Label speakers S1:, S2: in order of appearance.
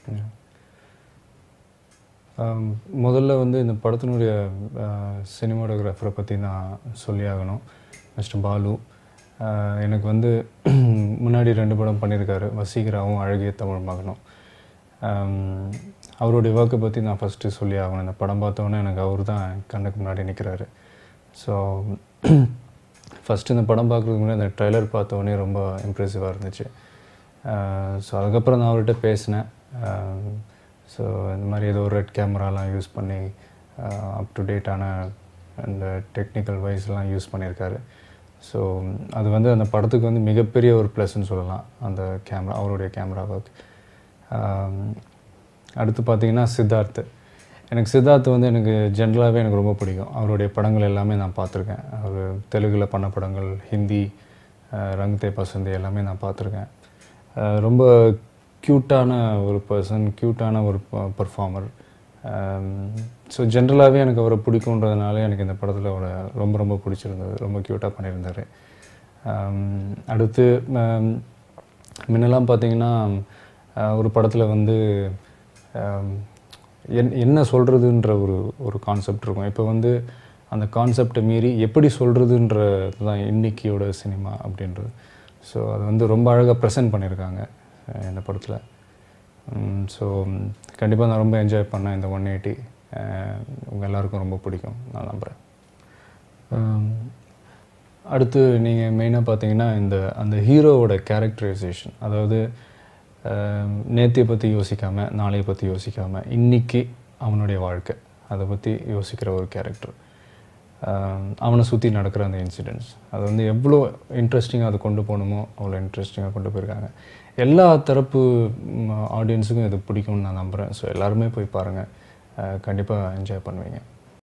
S1: ஆம், முதல்ல வந்து இந்த படத்தினுடைய சினிமாட்டோகிராஃபரை பற்றி நான் சொல்லி ஆகணும் மிஸ்டர் பாலு ஆஹ், எனக்கு வந்து முன்னாடி ரெண்டு படம் பண்ணியிருக்காரு வசீகராவும் அழகிய தமிழ் மகனும் ஆம், அவருடைய ஒர்க்கை பற்றி நான் ஃபஸ்ட்டு சொல்லி ஆகணும் இந்த படம் பார்த்தோன்னே எனக்கு அவர் தான் கண்ணுக்கு முன்னாடி நிற்கிறாரு ஸோ ஃபஸ்ட்டு இந்த படம் பார்க்குறதுக்கு முன்னாடி அந்த ட்ரைலர் பார்த்த உடனே ரொம்ப இம்ப்ரெசிவாக இருந்துச்சு ஸோ அதுக்கப்புறம் நான் அவர்கிட்ட பேசினேன் ஸோ இந்த மாதிரி ஏதோ ஒரு ரெட் கேமராலாம் யூஸ் பண்ணி அப் டு டேட்டான அந்த டெக்னிக்கல் வைஸ்லாம் யூஸ் பண்ணியிருக்காரு ஸோ அது வந்து அந்த படத்துக்கு வந்து மிகப்பெரிய ஒரு ப்ளஸ்ன்னு சொல்லலாம் அந்த கேமரா அவருடைய கேமரா ஒர்க் அடுத்து பார்த்தீங்கன்னா சித்தார்த் எனக்கு சித்தார்த் வந்து எனக்கு ஜென்ரலாகவே எனக்கு ரொம்ப பிடிக்கும் அவருடைய படங்கள் எல்லாமே நான் பார்த்துருக்கேன் அவர் தெலுங்கில் பண்ண படங்கள் ஹிந்தி அஹ், ரங் தே பசந்தி எல்லாமே நான் பார்த்துருக்கேன் அஹ், ரொம்ப க்யூட்டான ஒரு பர்சன் க்யூட்டான ஒரு பர்ஃபார்மர் ஸோ ஜென்ரலாகவே எனக்கு அவரை பிடிக்குன்றதுனால எனக்கு இந்த படத்தில் அவரை ரொம்ப ரொம்ப பிடிச்சிருந்தது ரொம்ப க்யூட்டாக பண்ணியிருந்தார் அடுத்து ஆம், முன்னெல்லாம் பார்த்தீங்கன்னா அஹ், ஒரு படத்தில் வந்து ஆம், என் என்ன சொல்கிறதுன்ற ஒரு ஒரு கான்செப்ட் இருக்கும் இப்போ வந்து அந்த கான்செப்டை மீறி எப்படி சொல்கிறதுன்றது தான் இன்னைக்கியோட சினிமா அப்படின்றது ஸோ அது வந்து ரொம்ப அழகாக ப்ரெசென்ட் பண்ணியிருக்காங்க அஹ், இந்த படத்தில் ஸோ கண்டிப்பாக நான் ரொம்ப என்ஜாய் பண்ணேன் இந்த ஒன் எயிட்டி உங்கள் எல்லாருக்கும் ரொம்ப பிடிக்கும் நான் நம்புகிறேன் ஆம், அடுத்து நீங்கள் மெயினாக பார்த்தீங்கன்னா இந்த அந்த ஹீரோவோட கேரக்டரைசேஷன் அதாவது நேத்தியை பற்றி யோசிக்காமல் நாளைய பற்றி யோசிக்காமல் இன்னைக்கு அவனுடைய வாழ்க்கை அதை பற்றி யோசிக்கிற ஒரு கேரக்டர் அவனை சுற்றி நடக்கிற அந்த இன்சிடென்ட்ஸ் அது வந்து எவ்வளோ இன்ட்ரெஸ்டிங்காக அதை கொண்டு போகணுமோ அவ்வளோ இன்ட்ரெஸ்டிங்காக கொண்டு போயிருக்காங்க எல்லா தரப்பு ஆடியன்ஸுக்கும் இது பிடிக்கும்னு நான் நம்புகிறேன் ஸோ எல்லாருமே போய் பாருங்கள் கண்டிப்பாக என்ஜாய் பண்ணுவீங்க